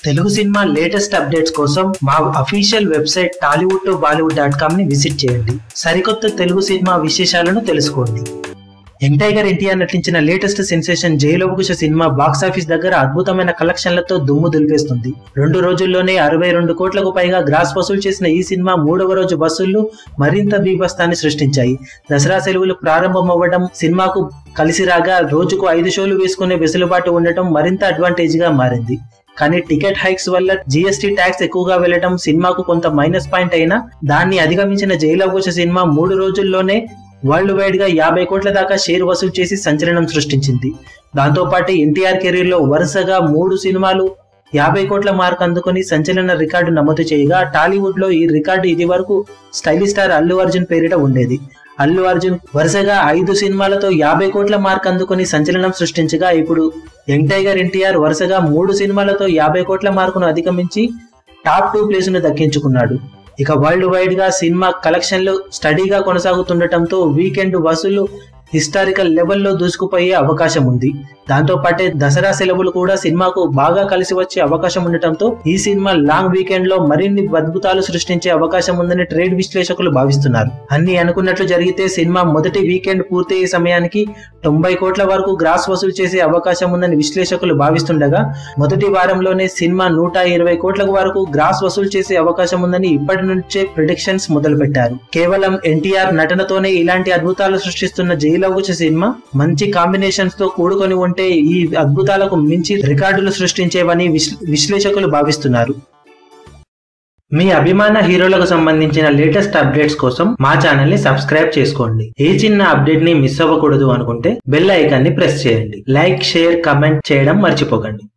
Telugu cinema latest updates కోసం మా official website Tollywood to Bollywood dot com ని visit చేయండి సరికొత్త తెలుగు సినిమా విశేషాలను తెలుసుకోండి యంగ్ టైగర్ ఎన్టీఆర్ నటించిన లేటెస్ట్ సెన్సేషన్ జైలవకుశ సినిమా బాక్సాఫీస్ దగ్గర అద్భుతమైన కలెక్షన్లతో దుమ్ము దులిపేస్తుంది రెండు రోజుల్లోనే అరవై రెండు కోట్లకు పైగా గ్రాస్ వసూలు చేసిన ఈ సినిమా మూడవ రోజు వసూళ్లు మరింత బీభత్సాన్ని సృష్టించాయి దసరా సెలవులు ప్రారంభమవ్వడం సినిమాకు కలిసి రాగా రోజుకు ఐదు షోలు వేసుకునే వెసులుబాటు ఉండటం మరింత అడ్వాంటేజ్ గా మారింది కానీ టికెట్ హైక్స్ వల్ల జీఎస్టీ ట్యాక్స్ ఎక్కువగా వెళ్లడం సినిమాకు కొంత మైనస్ పాయింట్ అయినా దాన్ని అధిగమించిన జైలవకుశ సినిమా మూడు రోజుల్లోనే వరల్డ్ వైడ్ గా యాభై కోట్ల దాకా షేర్ వసూలు చేసి సంచలనం సృష్టించింది దాంతో పాటు ఎన్టీఆర్ కెరీర్ లో వరుసగా మూడు సినిమాలు యాభై కోట్ల మార్క్ అందుకుని సంచలన రికార్డు నమోదు చేయగా టాలీవుడ్ లో ఈ రికార్డు ఇది వరకు స్టైలిష్ స్టార్ అల్లు అర్జున్ పేరిట ఉండేది అల్లు అర్జున్ వరుసగా ఐదు సినిమాలతో యాభై కోట్ల మార్క్ అందుకుని సంచలనం సృష్టించగా ఇప్పుడు యంగ్ టైగర్ ఎన్టీఆర్ వరుసగా మూడు సినిమాలతో యాభై కోట్ల మార్కును అధిగమించి టాప్ టూ ప్లేస్ ను దక్కించుకున్నాడు ఇక వరల్డ్ వైడ్ గా సినిమా కలెక్షన్లు స్టడీగా కొనసాగుతుండటంతో వీకెండ్ వసూలు హిస్టారికల్ లెవెల్లో దూసుకుపోయే అవకాశం ఉంది దాంతో పాటే దసరా సెలవులు కూడా సినిమాకు బాగా కలిసి వచ్చే అవకాశం ఉండటంతో ఈ సినిమా లాంగ్ వీకెండ్ లో మరిన్ని అద్భుతాలు సృష్టించే అవకాశం ఉందని ట్రేడ్ విశ్లేషకులు భావిస్తున్నారు అన్ని అనుకున్నట్లు జరిగితే సినిమా మొదటి వీకెండ్ పూర్తయ్యే సమయానికి తొంభై కోట్ల వరకు గ్రాస్ వసూలు చేసే అవకాశం ఉందని విశ్లేషకులు భావిస్తుండగా మొదటి వారంలోనే సినిమా నూట ఇరవై కోట్ల వరకు గ్రాస్ వసూలు చేసే అవకాశం ఉందని ఇప్పటి నుంచే ప్రిడిక్షన్స్ మొదలుపెట్టారు కేవలం ఎన్టీఆర్ నటనతోనే ఇలాంటి అద్భుతాలు సృష్టిస్తున్న జైలవకుశ సినిమా మంచి కాంబినేషన్స్ తో కూడుకొని ఉంటే ఈ అద్భుతాలకు మించి రికార్డులు సృష్టించేవని విశ్ల- విశ్లేషకులు భావిస్తున్నారు మీ అభిమాన హీరోలకు సంబంధించిన లేటెస్ట్ అప్డేట్స్ కోసం మా ఛానల్ ని సబ్స్క్రైబ్ చేసుకోండి ఏ చిన్న అప్డేట్ ని మిస్ అవ్వకూడదు అనుకుంటే బెల్ ఐకాన్ ని ప్రెస్ చేయండి లైక్ షేర్ కమెంట్ చేయడం మర్చిపోకండి